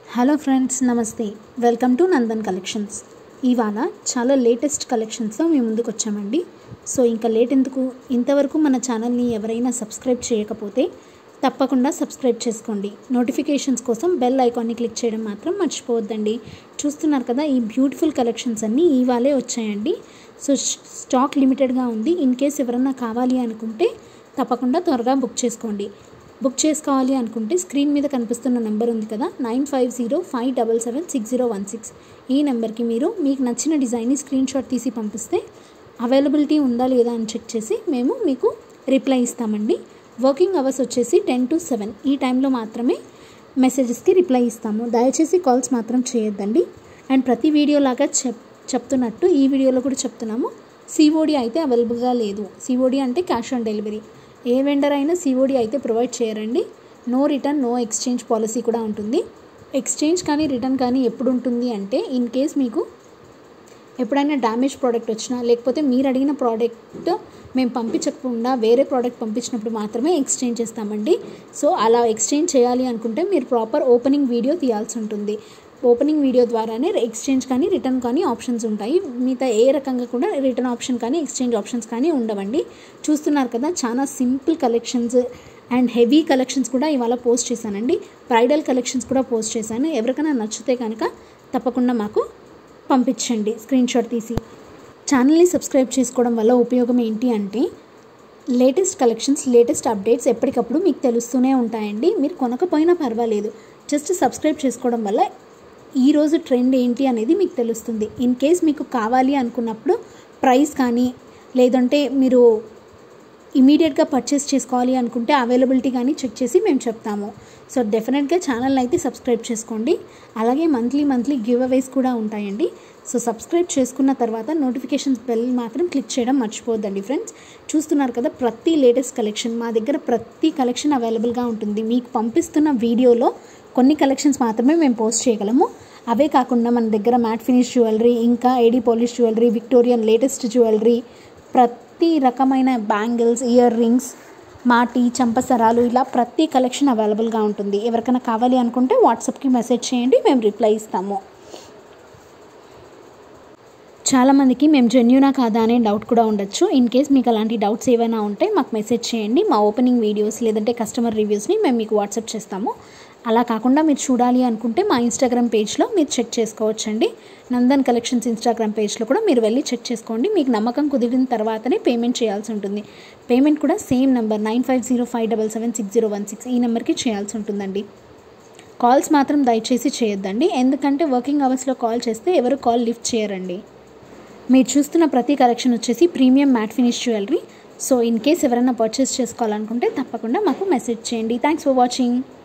hello friends నమస్తే welcome to Nandan collections ఇవాళ చాలా లేటెస్ట్ కలెక్షన్స్తో మేము ముందుకు వచ్చామండి సో ఇంకా లేట్ ఎందుకు ఇంతవరకు మన ఛానల్ని ఎవరైనా సబ్స్క్రైబ్ చేయకపోతే తప్పకుండా సబ్స్క్రైబ్ చేసుకోండి నోటిఫికేషన్స్ కోసం బెల్ ఐకాన్ని క్లిక్ చేయడం మాత్రం మర్చిపోవద్దండి చూస్తున్నారు కదా ఈ బ్యూటిఫుల్ కలెక్షన్స్ అన్నీ ఇవాళే వచ్చాయండి సో స్టాక్ లిమిటెడ్గా ఉంది ఇన్ కేస్ ఎవరన్నా కావాలి అనుకుంటే తప్పకుండా త్వరగా బుక్ చేసుకోండి బుక్ చేసుకోవాలి అనుకుంటే స్క్రీన్ మీద కనిపిస్తున్న నెంబర్ ఉంది కదా nine five zero five double seven six zero one six ఈ నెంబర్కి మీరు మీకు నచ్చిన డిజైన్ని స్క్రీన్ షాట్ తీసి పంపిస్తే అవైలబిలిటీ ఉందా లేదా అని చెక్ చేసి మేము మీకు రిప్లై ఇస్తామండి వర్కింగ్ అవర్స్ వచ్చేసి టెన్ టు సెవెన్ ఈ టైంలో మాత్రమే మెసేజెస్కి రిప్లై ఇస్తాము దయచేసి కాల్స్ మాత్రం చేయొద్దండి అండ్ ప్రతి వీడియో లాగా చెప్ చెప్తున్నట్టు ఈ వీడియోలో కూడా చెప్తున్నాము సిఓడి అయితే అవైలబుల్గా లేదు సిఓడి అంటే క్యాష్ ఆన్ డెలివరీ ఏ వెండర్ అయినా సిఓడి అయితే ప్రొవైడ్ చేయరండి no return no exchange policy కూడా ఉంటుంది ఎక్స్చేంజ్ కానీ రిటర్న్ కానీ ఎప్పుడు ఉంటుంది అంటే ఇన్ కేస్ మీకు ఎప్పుడైనా డ్యామేజ్ ప్రోడక్ట్ వచ్చినా లేకపోతే మీరు అడిగిన ప్రోడక్ట్ మేము పంపించకుండా వేరే ప్రోడక్ట్ పంపించినప్పుడు మాత్రమే ఎక్స్చేంజ్ చేస్తామండి సో అలా ఎక్స్చేంజ్ చేయాలి అనుకుంటే మీరు ప్రాపర్ ఓపెనింగ్ వీడియో తీయాల్సి ఉంటుంది ఓపెనింగ్ వీడియో ద్వారానే ఎక్స్చేంజ్ కానీ రిటర్న్ కానీ ఆప్షన్స్ ఉంటాయి మిగతా ఏ రకంగా కూడా రిటర్న్ ఆప్షన్ కానీ ఎక్స్చేంజ్ ఆప్షన్స్ కానీ ఉండవండి చూస్తున్నారు కదా చాలా simple collections and heavy collections కూడా ఇవాళ పోస్ట్ చేశానండి బ్రైడల్ కలెక్షన్స్ కూడా పోస్ట్ చేశాను ఎవరికైనా నచ్చితే కనుక తప్పకుండా మాకు పంపించండి స్క్రీన్ షాట్ తీసి ఛానల్ని సబ్స్క్రైబ్ చేసుకోవడం వల్ల ఉపయోగం ఏంటి అంటే లేటెస్ట్ కలెక్షన్స్ లేటెస్ట్ అప్డేట్స్ ఎప్పటికప్పుడు మీకు తెలుస్తూనే ఉంటాయండి మీరు కొనకపోయినా పర్వాలేదు జస్ట్ సబ్స్క్రైబ్ చేసుకోవడం వల్ల ఈరోజు ట్రెండ్ ఏంటి అనేది మీకు తెలుస్తుంది ఇన్ కేస్ మీకు కావాలి అనుకున్నప్పుడు ప్రైస్ కానీ లేదంటే మీరు ఇమీడియట్గా పర్చేస్ చేసుకోవాలి అనుకుంటే అవైలబిలిటీ కానీ చెక్ చేసి మేము చెప్తాము సో డెఫినెట్గా ఛానల్ అయితే సబ్స్క్రైబ్ చేసుకోండి అలాగే మంత్లీ మంత్లీ గివ్ అవేస్ కూడా ఉంటాయండి సో సబ్స్క్రైబ్ చేసుకున్న తర్వాత నోటిఫికేషన్స్ బెల్ మాత్రం క్లిక్ చేయడం మర్చిపోవద్దండి ఫ్రెండ్స్ చూస్తున్నారు కదా ప్రతి లేటెస్ట్ కలెక్షన్ మా దగ్గర ప్రతి కలెక్షన్ అవైలబుల్గా ఉంటుంది మీకు పంపిస్తున్న వీడియోలో కొన్ని కలెక్షన్స్ మాత్రమే మేము పోస్ట్ చేయగలము అవే కాకుండా మన దగ్గర మ్యాట్ ఫినిష్ జ్యువెలరీ ఇంకా AD polish jewellery Victorian latest jewellery ప్రతి రకమైన బ్యాంగిల్స్ ఇయర్ రింగ్స్ మాటి చంపసరాలు ఇలా ప్రతి కలెక్షన్ అవైలబుల్గా ఉంటుంది ఎవరికైనా కావాలి అనుకుంటే వాట్సాప్కి మెసేజ్ చేయండి మేము రిప్లై ఇస్తాము చాలామందికి మేము జెన్యునా కాదా అనే డౌట్ కూడా ఉండొచ్చు ఇన్ కేస్ మీకు అలాంటి డౌట్స్ ఏవైనా ఉంటే మాకు మెసేజ్ చేయండి మా ఓపెనింగ్ వీడియోస్ లేదంటే కస్టమర్ రివ్యూస్ని మేము మీకు వాట్సాప్ చేస్తాము అలా కాకుండా మీరు చూడాలి అనుకుంటే మా ఇన్స్టాగ్రామ్ పేజ్లో మీరు చెక్ చేసుకోవచ్చండి నందన్ కలెక్షన్స్ ఇన్స్టాగ్రామ్ పేజ్లో కూడా మీరు వెళ్ళి చెక్ చేసుకోండి మీకు నమ్మకం కుదిరిన తర్వాతనే పేమెంట్ చేయాల్సి ఉంటుంది పేమెంట్ కూడా same number nine five zero five double seven six zero one six ఈ నెంబర్కి చేయాల్సి ఉంటుందండి కాల్స్ మాత్రం దయచేసి చేయొద్దండి ఎందుకంటే వర్కింగ్ అవర్స్లో కాల్ చేస్తే ఎవరు కాల్ లిఫ్ట్ చేయరండి మీరు చూస్తున్న ప్రతి కలెక్షన్ వచ్చేసి premium matte finish jewellery so in case ఎవరైనా పర్చేస్ చేసుకోవాలనుకుంటే తప్పకుండా మాకు మెసేజ్ చేయండి థ్యాంక్స్ ఫర్ వాచింగ్